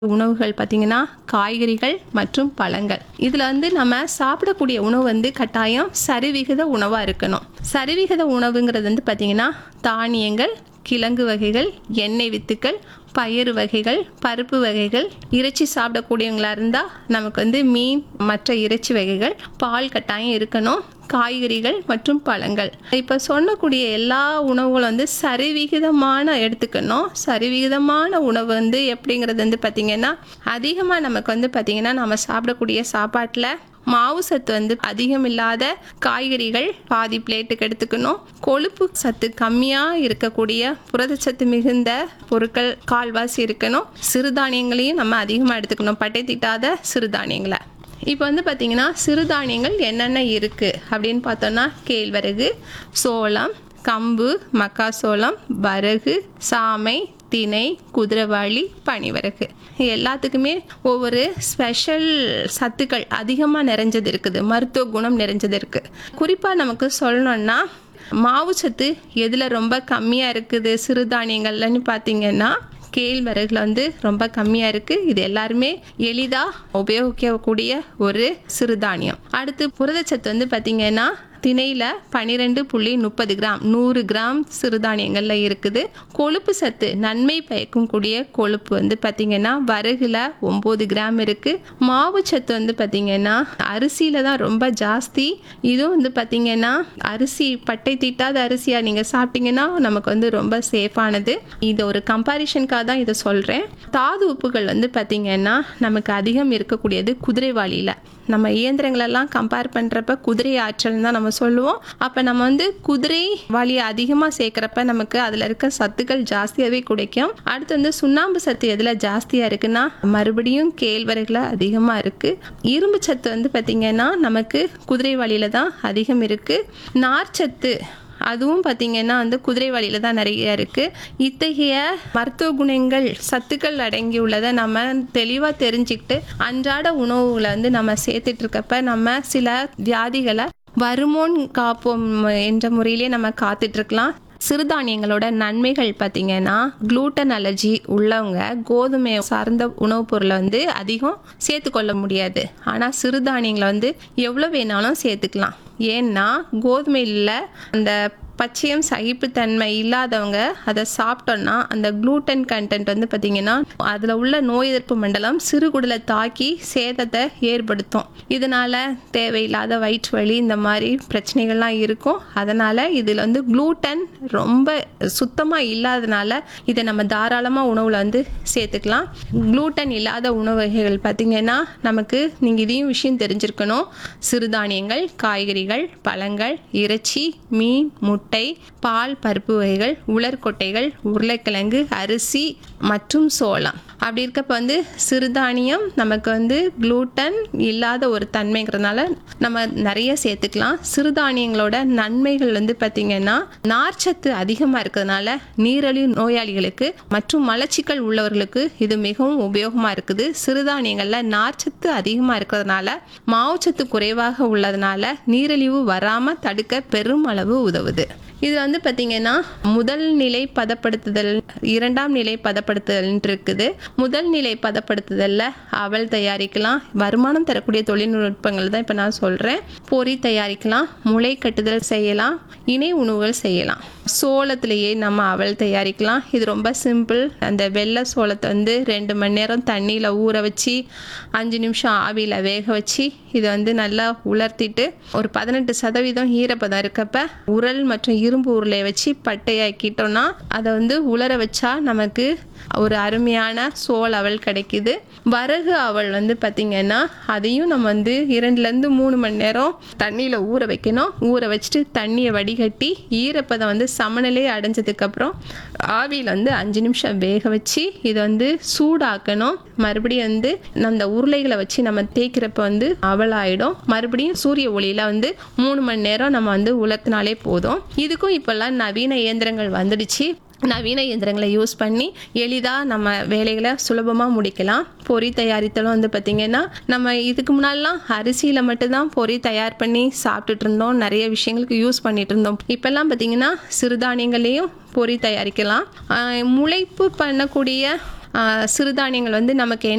உணவுகள் பார்த்தீங்கன்னா காய்கறிகள் மற்றும் பழங்கள் இதில் வந்து நம்ம சாப்பிடக்கூடிய உணவு வந்து கட்டாயம் சரிவிகித உணவாக இருக்கணும் சரிவிகித உணவுங்கிறது வந்து பார்த்தீங்கன்னா தானியங்கள் கிழங்கு வகைகள் எண்ணெய் வித்துக்கள் பயறு வகைகள் பருப்பு வகைகள் இறைச்சி சாப்பிடக்கூடியவங்களா இருந்தால் நமக்கு வந்து மீன் மற்ற இறைச்சி வகைகள் பால் கட்டாயம் இருக்கணும் காய்கறிகள் மற்றும் பழங்கள் இப்போ சொன்னக்கூடிய எல்லா உணவுகளும் வந்து சரிவிகிதமான எடுத்துக்கணும் சரிவிகிதமான உணவு வந்து எப்படிங்கிறது வந்து பார்த்திங்கன்னா அதிகமாக நமக்கு வந்து பார்த்திங்கன்னா நம்ம சாப்பிடக்கூடிய சாப்பாட்டில் மாவு சத்து வந்து அதிகம் இல்லாத காய்கறிகள் பாதி பிளேட்டுக்கு எடுத்துக்கணும் கொழுப்பு சத்து கம்மியாக இருக்கக்கூடிய புரதச்சத்து மிகுந்த பொருட்கள் கால்வாசி இருக்கணும் சிறுதானியங்களையும் நம்ம அதிகமாக எடுத்துக்கணும் பட்டை தீட்டாத சிறுதானியங்களை இப்போ வந்து பார்த்திங்கன்னா சிறுதானியங்கள் என்னென்ன இருக்குது அப்படின்னு பார்த்தோன்னா கேழ்வரகு சோளம் கம்பு மக்காசோளம் வரகு சாமை திணை குதிரைவாளி பனிவரகு எல்லாத்துக்குமே ஒவ்வொரு ஸ்பெஷல் சத்துக்கள் அதிகமாக நிறைஞ்சது இருக்குது மருத்துவ குணம் நிறைஞ்சது இருக்குது குறிப்பாக நமக்கு சொல்லணும்னா மாவுச்சத்து எதில் ரொம்ப கம்மியாக இருக்குது சிறுதானியங்கள்லன்னு பார்த்தீங்கன்னா கேழ்வரகுல வந்து ரொம்ப கம்மியாக இருக்குது இது எல்லாருமே எளிதாக உபயோகிக்கக்கூடிய ஒரு சிறுதானியம் அடுத்து புரதச்சத்து வந்து பார்த்திங்கன்னா திணையில் பன்னிரெண்டு புள்ளி முப்பது கிராம் நூறு கிராம் சிறுதானியங்களில் இருக்குது கொழுப்பு சத்து நன்மை பயக்கும் கூடிய கொழுப்பு வந்து பார்த்திங்கன்னா வரகுல ஒம்பது கிராம் இருக்குது மாவு சத்து வந்து பார்த்திங்கன்னா அரிசியில் தான் ரொம்ப ஜாஸ்தி இதுவும் வந்து பார்த்திங்கன்னா அரிசி பட்டை தீட்டாத அரிசியாக நீங்கள் சாப்பிட்டீங்கன்னா நமக்கு வந்து ரொம்ப சேஃபானது இது ஒரு கம்பாரிஷனுக்காக தான் இதை சொல்கிறேன் தாது உப்புகள் வந்து பார்த்திங்கன்னா நமக்கு அதிகம் இருக்கக்கூடியது குதிரைவாளியில் நம்ம இயந்திரங்களெல்லாம் கம்பேர் பண்ணுறப்ப குதிரை ஆற்றல் தான் நம்ம சொல்லுவோம் அப்போ நம்ம வந்து குதிரை வலியை அதிகமாக சேர்க்குறப்ப நமக்கு அதில் இருக்க சத்துக்கள் ஜாஸ்தியாகவே கிடைக்கும் அடுத்து வந்து சுண்ணாம்பு சத்து எதில் ஜாஸ்தியாக இருக்குன்னா மறுபடியும் கேழ்வரகுல அதிகமாக இருக்குது இரும்பு சத்து வந்து பார்த்திங்கன்னா நமக்கு குதிரை வலியில் தான் அதிகம் இருக்குது நார்ச்சத்து அதுவும் பார்த்திங்கன்னா வந்து குதிரை வழியில் தான் நிறைய இருக்குது இத்தகைய மருத்துவ குணங்கள் சத்துக்கள் அடங்கியுள்ளதை நம்ம தெளிவாக தெரிஞ்சுக்கிட்டு அன்றாட உணவுகளை வந்து நம்ம சேர்த்துட்டு இருக்கப்ப நம்ம சில வியாதிகளை வருமோன் காப்போம் என்ற முறையிலே நம்ம காத்துட்ருக்கலாம் சிறுதானியங்களோட நன்மைகள் பார்த்திங்கன்னா குளூட்டன் அலர்ஜி உள்ளவங்க கோதுமை சார்ந்த உணவுப் பொருளை வந்து அதிகம் சேர்த்துக்கொள்ள முடியாது ஆனால் சிறுதானியங்களை வந்து எவ்வளோ வேணாலும் சேர்த்துக்கலாம் ஏன்னா கோதுமையில் அந்த பச்சையம் சகிப்புத்தன்மை இல்லாதவங்க அதை சாப்பிட்டோன்னா அந்த குளூட்டன் கண்டென்ட் வந்து பார்த்திங்கன்னா அதில் உள்ள நோய் எதிர்ப்பு மண்டலம் சிறுகுடலை தாக்கி சேதத்தை ஏற்படுத்தும் இதனால் தேவையில்லாத வயிற்று வலி இந்த மாதிரி பிரச்சனைகள்லாம் இருக்கும் அதனால் இதில் வந்து குளூட்டன் ரொம்ப சுத்தமாக இல்லாதனால இதை நம்ம தாராளமாக உணவில் வந்து சேர்த்துக்கலாம் குளூட்டன் இல்லாத உணவு வகைகள் பார்த்திங்கன்னா நமக்கு நீங்கள் இதையும் விஷயம் தெரிஞ்சிருக்கணும் சிறுதானியங்கள் காய்கறிகள் பழங்கள் இறைச்சி மீன் முட்டை பால் பருப்பு வகைகள் உலர்கொட்டைகள் உருளைக்கிழங்கு அரிசி மற்றும் சோளம் அப்படி இருக்கப்ப வந்து சிறுதானியம் நமக்கு வந்து குளூட்டன் இல்லாத ஒரு தன்மைங்கிறதுனால நம்ம நிறைய சேர்த்துக்கலாம் சிறுதானியங்களோட நன்மைகள் வந்து பார்த்திங்கன்னா நார்ச்சத்து அதிகமாக இருக்கிறதுனால நீரழிவு நோயாளிகளுக்கு மற்றும் மலச்சிக்கல் உள்ளவர்களுக்கு இது மிகவும் உபயோகமாக இருக்குது சிறுதானியங்களில் நார்ச்சத்து அதிகமாக இருக்கிறதுனால மாவுச்சத்து குறைவாக உள்ளதுனால நீரிழிவு வராமல் தடுக்க பெரும் அளவு உதவுது இது வந்து பார்த்திங்கன்னா முதல் நிலை பதப்படுத்துதல் இரண்டாம் நிலை பதப்படுத்துதல் இருக்குது முதல் நிலை பதப்படுத்துதலில் அவல் தயாரிக்கலாம் வருமானம் தரக்கூடிய தொழில்நுட்பங்கள் தான் இப்போ நான் சொல்கிறேன் பொறி தயாரிக்கலாம் முளை கட்டுதல் செய்யலாம் இணை உணவுகள் செய்யலாம் சோளத்திலேயே நம்ம அவல் தயாரிக்கலாம் இது ரொம்ப சிம்பிள் அந்த வெள்ளை சோளத்தை வந்து ரெண்டு மணி நேரம் தண்ணியில் ஊற வச்சு அஞ்சு நிமிஷம் ஆவியில் வேக வச்சு இதை வந்து நல்லா உலர்த்திட்டு ஒரு பதினெட்டு சதவீதம் ஈரப்பதம் இருக்கப்ப உரல் மற்றும் இரும்பு உருளையை வச்சு பட்டையாக்கிட்டோம்னா அதை வந்து உலர வச்சா நமக்கு ஒரு அருமையான சோள் அவல் கிடைக்குது வரகு அவல் வந்து பார்த்திங்கன்னா அதையும் நம்ம வந்து இரண்டுலேருந்து மூணு மணி நேரம் தண்ணியில் ஊற வைக்கணும் ஊற வச்சுட்டு தண்ணியை வடிகட்டி ஈரப்பதம் வந்து சமநிலை அடைஞ்சதுக்கப்புறம் ஆவியில் வந்து அஞ்சு நிமிஷம் வேக வச்சு இதை வந்து சூடாக்கணும் மறுபடியும் வந்து அந்த உருளைகளை வச்சு நம்ம தேய்க்கிறப்ப வந்து அவல் ஆகிடும் மறுபடியும் சூரிய ஒளியில் வந்து மூணு மணி நேரம் நம்ம வந்து உலர்த்தினாலே போதும் இதுக்கும் இப்போல்லாம் நவீன இயந்திரங்கள் வந்துடுச்சு நவீன இயந்திரங்களை யூஸ் பண்ணி எளிதாக நம்ம வேலைகளை சுலபமாக முடிக்கலாம் பொறி தயாரித்தலும் வந்து பார்த்திங்கன்னா நம்ம இதுக்கு முன்னாடிலாம் அரிசியில் மட்டும்தான் பொறி தயார் பண்ணி சாப்பிட்டுட்டு இருந்தோம் நிறைய விஷயங்களுக்கு யூஸ் பண்ணிட்டு இருந்தோம் இப்போல்லாம் பார்த்திங்கன்னா சிறுதானியங்களையும் பொறி தயாரிக்கலாம் ஆஹ் முளைப்பு பண்ணக்கூடிய ஆஹ் சிறுதானியங்கள் வந்து நமக்கு